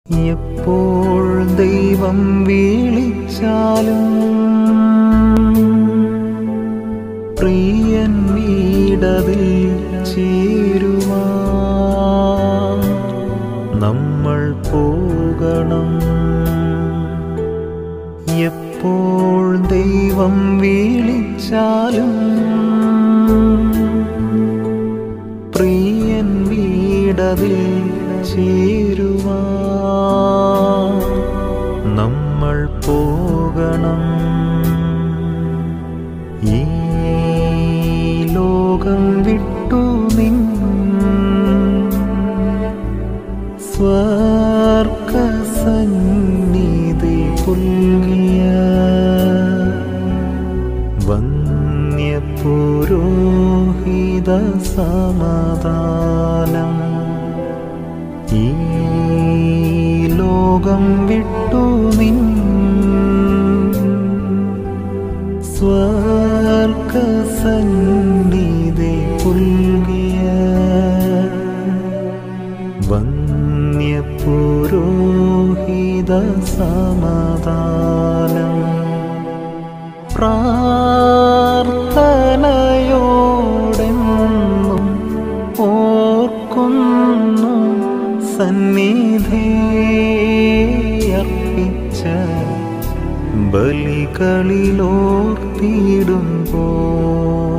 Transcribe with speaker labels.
Speaker 1: എപ്പോൾ ദൈവം വിളിച്ചാലും പ്രിയൻ വീടതിൽ ചേരുവാ നമ്മൾ പോകണം എപ്പോൾ ദൈവം വിളിച്ചാലും പ്രിയൻ വീടതിൽ ചേരുവാ നമ്മൾ പോകണം ഈ ലോകം വിട്ടു നിൻ സ്വർഗസന്നിധി പുൽകിയ വന്യപുരോഹിത സമാധാനം ഈ ലോകം വിട്ടു നിൻ സ്വർഗസന്നിധി പുൽകിയ വന്യപുരോഹിത സമാധാനം പ്രാർത്ഥനയോടെന്നും ഓർക്കുന്നു സന്നിധി അർപ്പിച്ച ബലികളിലോർത്തിടുമ്പോൾ